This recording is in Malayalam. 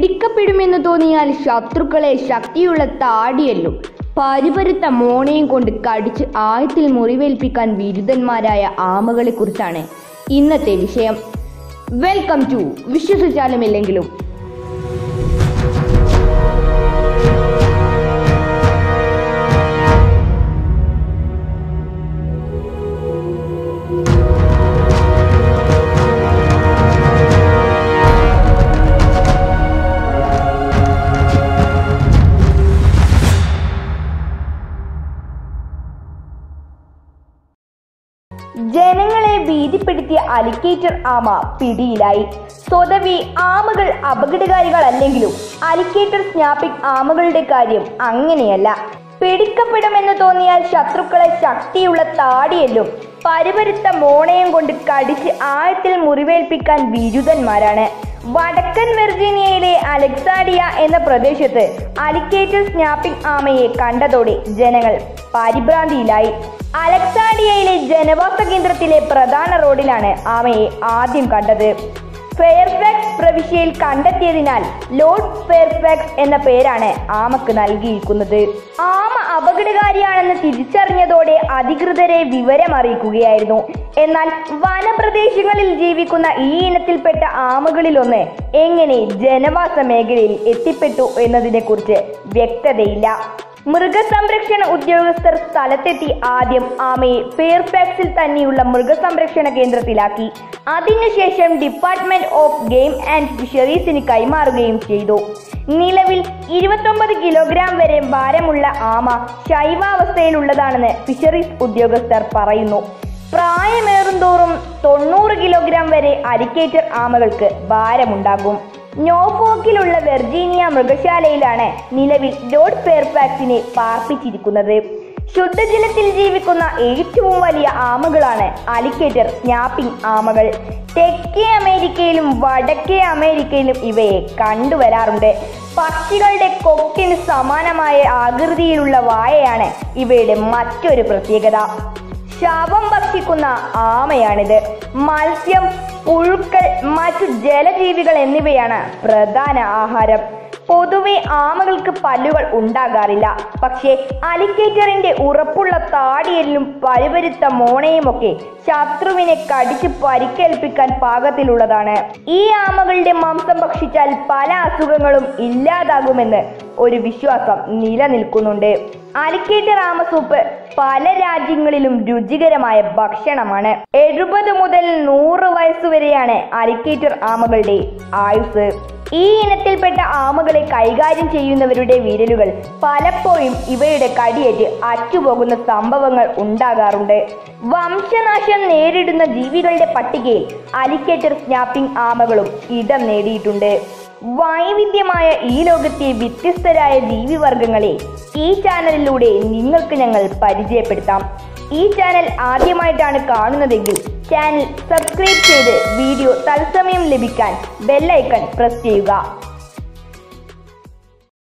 പിടിക്കപ്പെടുമെന്ന് തോന്നിയാൽ ശത്രുക്കളെ ശക്തിയുള്ള താടിയല്ലും പരിപരുത്ത മോണയും കൊണ്ട് കടിച്ച് ആയത്തിൽ മുറിവേൽപ്പിക്കാൻ വിരുദ്ധന്മാരായ ആമകളെ കുറിച്ചാണ് ഇന്നത്തെ വിഷയം വെൽക്കം ടു വിശ്വസിച്ചാലുമില്ലെങ്കിലും ജനങ്ങളെ ഭീതിപ്പെടുത്തിയ അലിക്കേറ്റർ ആമ പിടിയിലായി സ്വതവി ആമകൾ അപകടകാരികളല്ലെങ്കിലും അലിക്കേറ്റർ സ്നാപ്പിംഗ് ആമകളുടെ കാര്യം അങ്ങനെയല്ല പിടിക്കപ്പെടുമെന്ന് തോന്നിയാൽ ശത്രുക്കളെ ശക്തിയുള്ള താടിയല്ലും പരിപരുത്ത മോണയം കൊണ്ട് കടിച്ച് ആഴത്തിൽ മുറിവേൽപ്പിക്കാൻ ബിരുദന്മാരാണ് വടക്കൻ വെർജീനിയയിലെ അലക്സാഡിയ എന്ന പ്രദേശത്ത് അലിക്കേറ്റർ സ്നാപ്പിംഗ് ആമയെ കണ്ടതോടെ ജനങ്ങൾ പരിഭ്രാന്തിയിലായി അലക്സാഡിയയിലെ ജനവാസ കേന്ദ്രത്തിലെ പ്രധാന റോഡിലാണ് ആമയെ ആദ്യം കണ്ടത് ഫെയർഫാക്സ് പ്രവിശ്യയിൽ കണ്ടെത്തിയതിനാൽ ലോർഡ് ഫെയർഫാക്സ് എന്ന പേരാണ് ആമക്ക് നൽകിയിരിക്കുന്നത് ആമ അപകടകാരിയാണെന്ന് തിരിച്ചറിഞ്ഞതോടെ അധികൃതരെ വിവരമറിയിക്കുകയായിരുന്നു എന്നാൽ വനപ്രദേശങ്ങളിൽ ജീവിക്കുന്ന ഈ ഇനത്തിൽപ്പെട്ട ആമകളിലൊന്ന് എങ്ങനെ ജനവാസ മേഖലയിൽ എത്തിപ്പെട്ടു എന്നതിനെക്കുറിച്ച് വ്യക്തതയില്ല മൃഗസംരക്ഷണ ഉദ്യോഗസ്ഥർ സ്ഥലത്തെത്തി ആദ്യം ആമയെ ഫെയർഫാക്സിൽ തന്നെയുള്ള മൃഗസംരക്ഷണ കേന്ദ്രത്തിലാക്കി അതിനുശേഷം ഡിപ്പാർട്ട്മെന്റ് ഓഫ് ഗെയിം ആൻഡ് ഫിഷറീസിന് കൈമാറുകയും ചെയ്തു നിലവിൽ ഇരുപത്തൊമ്പത് കിലോഗ്രാം വരെ ഭാരമുള്ള ആമ ശൈവാവസ്ഥയിലുള്ളതാണെന്ന് ഫിഷറീസ് ഉദ്യോഗസ്ഥർ പറയുന്നു പ്രായമേറുന്തോറും തൊണ്ണൂറ് കിലോഗ്രാം വരെ അരിക്കേറ്റർ ആമകൾക്ക് ഭാരമുണ്ടാകും നോഫോക്കിലുള്ള വെർജീനിയ മൃഗശാലയിലാണ് നിലവിൽ ലോർഡ് ഫെയർഫാക്സിനെ പാർപ്പിച്ചിരിക്കുന്നത് ശുദ്ധജലത്തിൽ ജീവിക്കുന്ന ഏറ്റവും വലിയ ആമകളാണ് അലിക്കേറ്റർ സ്നാപ്പിംഗ് ആമകൾ തെക്കേ അമേരിക്കയിലും വടക്കേ അമേരിക്കയിലും ഇവയെ കണ്ടുവരാറുണ്ട് പക്ഷികളുടെ കൊക്കിന് സമാനമായ ആകൃതിയിലുള്ള വായയാണ് ഇവയുടെ മറ്റൊരു പ്രത്യേകത ശവം ഭക്ഷിക്കുന്ന ആമയാണിത് മത്സ്യം പുഴുക്കൾ മറ്റു ജലജീവികൾ എന്നിവയാണ് പ്രധാന ആഹാരം പൊതുവെ ആമകൾക്ക് പല്ലുകൾ ഉണ്ടാകാറില്ല പക്ഷേ അലിക്കേറ്ററിന്റെ ഉറപ്പുള്ള താടിയെല്ലും പരുവരുത്ത മോണയുമൊക്കെ ശത്രുവിനെ കടിച്ച് പരിക്കേൽപ്പിക്കാൻ പാകത്തിലുള്ളതാണ് ഈ ആമകളുടെ മാംസം ഭക്ഷിച്ചാൽ പല അസുഖങ്ങളും ഇല്ലാതാകുമെന്ന് ഒരു വിശ്വാസം നിലനിൽക്കുന്നുണ്ട് അലിക്കേറ്റർ ആമ സൂപ്പ് പല രാജ്യങ്ങളിലും രുചികരമായ ഭക്ഷണമാണ് എഴുപത് മുതൽ നൂറ് വയസ്സുവരെയാണ് അലിക്കേറ്റർ ആമകളുടെ ആയുസ് ഈ ഇനത്തിൽപ്പെട്ട ആമകളെ കൈകാര്യം ചെയ്യുന്നവരുടെ വിരലുകൾ പലപ്പോഴും ഇവയുടെ കടിയേറ്റ് അറ്റുപോകുന്ന സംഭവങ്ങൾ ഉണ്ടാകാറുണ്ട് വംശനാശം നേരിടുന്ന ജീവികളുടെ പട്ടികയിൽ അലിക്കേറ്റർ സ്നാപ്പിംഗ് ആമകളും ഇടം നേടിയിട്ടുണ്ട് വൈവിധ്യമായ ഈ ലോകത്തെ വ്യത്യസ്തരായ ജീവിവർഗങ്ങളെ ഈ ചാനലിലൂടെ നിങ്ങൾക്ക് ഞങ്ങൾ പരിചയപ്പെടുത്താം ഈ ചാനൽ ആദ്യമായിട്ടാണ് കാണുന്നതെങ്കിൽ ചാനൽ സബ്സ്ക്രൈബ് ചെയ്ത് വീഡിയോ തത്സമയം ലഭിക്കാൻ ബെല്ലൈക്കൺ പ്രസ് ചെയ്യുക